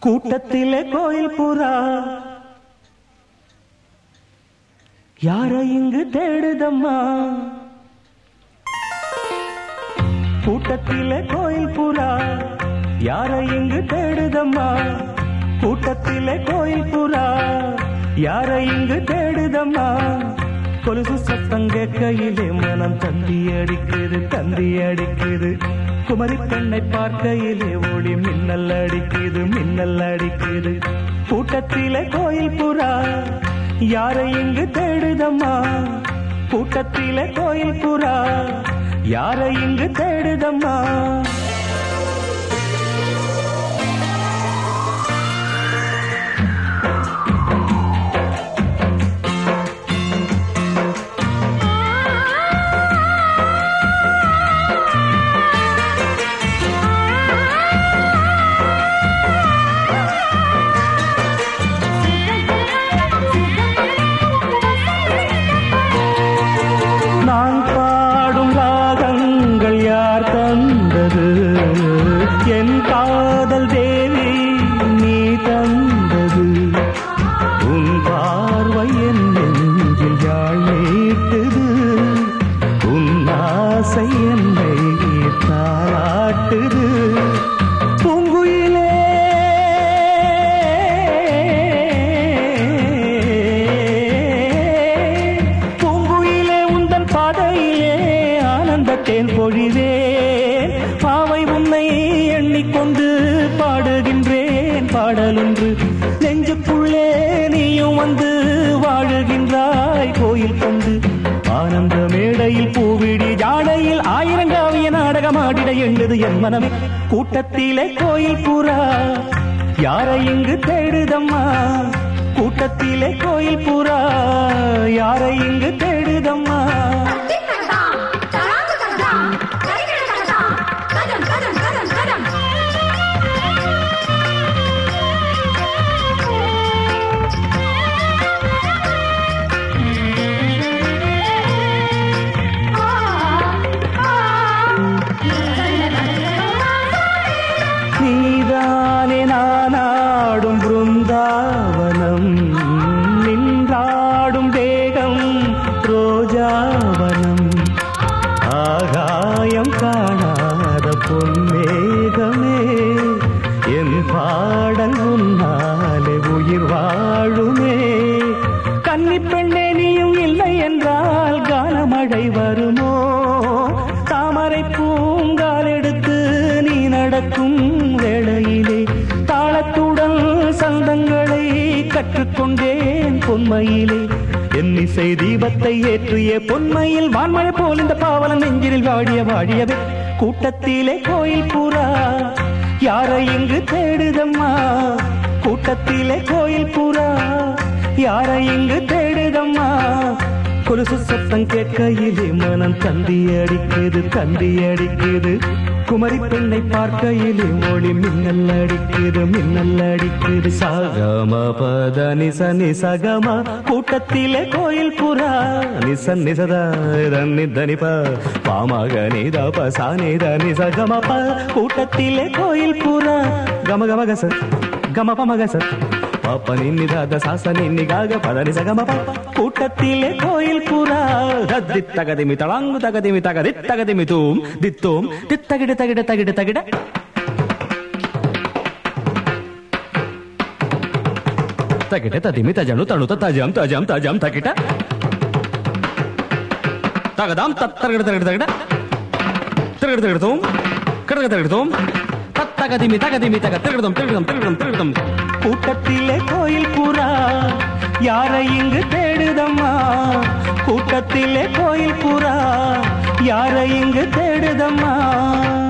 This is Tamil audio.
கூட்டத்திலே கோயில் புறா யார இங்கு தேடுதம்மா கூட்டத்திலே கோயில் புறா யார இங்கு தேடுதம்மா கூட்டத்திலே கோயில் புறா யார இங்கு தேடுதம்மா கொலுசு சத்தம் கேட்கையிலே மனம் தந்தி அடிக்குது தந்தி அடிக்குது குமரி பெண்ணை பார்க்கையிலே ஒளி மின்னல் அடிக்குது மின்னல் அடிக்குது கூட்டத்திலே கோயில் புறா யாரை இங்கு தேடுதம்மா கூட்டத்திலே கோயில் புறா யாரை இங்கு தேடுதம்மா நான் பாடும் ராகங்கள் யார் தந்தது என் காதல் தேவி நீ தந்தது உன் பார்வை என் நெஞ்சில் யாழ் நீட்டுது உன் ஆசை என்னை தாளாட்டுது பூங்குயிலே பூங்குயிலே உந்தன் பாதையிலே ஆனந்த தேன் பொழிவேன் பாவை உன்னை எண்ணிக்கொண்டு பாடுகின்றேன் பாடலொன்று நெஞ்சுக்குள்ளே நீயும் வந்து வாழுகின்றாய் கோயில் கொண்டு ஆனந்த மேடையில் பூவிடி ஜாடையில் ஆயிரங்காவிய நாடகமாடிட எண்ணுது என் மனமே கூட்டத்திலே கோயில் புறா யாரை இங்கு தேடுதம்மா கூட்டத்திலே கோயில் புறா யாரை இங்கு தேடுதம்மா நீதானே நானாடும் பிருந்தாவனம் நின்றாடும் தேகம் ரோஜாவனம் ஆகாயம் காணாத பொன்மேகமே என் பாடல் உன்னாலே உயிர் வாழுமே கன்னி பெண்ணே நீயும் இல்லை என்றால் கானமழை வருமோ தாமரை பூங்கால் எடுத்து நீ நடக்கும் வேளையிலே தாளத்துடன் சந்தங்களை கற்றுக்கொண்டேன் பொன்மையிலே என் இசை தீபத்தை ஏற்றிய பொன்மையில் வான்மழை போல் இந்த பாவலன் நெஞ்சில் வாடிய வாடியவே கூட்டத்திலே கோயில் புறா யாரை இங்கு தேடுதம்மா கூட்டத்திலே கோயில் புறா யாரை இங்கு தேடுதம்மா கொலுசு சத்தம் கேட்கையிலே மனம் தந்தி அடிக்குது தந்தி அடிக்குது குமரி பெண்ணை பார்க்கையிலே மொழி மின்னல் அடிக்குது மின்னல் அடிக்குது சகம பத நிச நிசகம கூட்டத்திலே கோயில் புறா நிச நிசத தனி தனிப பாமக நித பசா நித நிசகம ப கூட்டத்திலே கோயில் புறா கம கம கச கம பம கச பாப்ப நின்னிதாத சாச நின்னிகாக பதனி சகம பாப்ப கூட்டத்திலே கோயில் புறா தத்தி தகதிமி தளாங்கு தகதிமி தகதி தகதிமி தூம் தித்தோம் தித்தகிட தகிட தகிட தகிட தகிட ததிமி தஜனு தணு தஜம் தஜம் தஜம் தகிட தகதாம் தத்தரகிட தகிட தகிட திருகிட திருகிடத்தோம் கிடக திருகிடத்தோம் தத்தகதிமி தகதிமி தக திருகிடம் திருகிடம் திருகிடம் திருகிடம் கூட்டத்திலே கோயில் புறா யாரை இங்கு தேடுதம்மா கூட்டத்திலே கோயில் புறா யாரை இங்கு தேடுதம்மா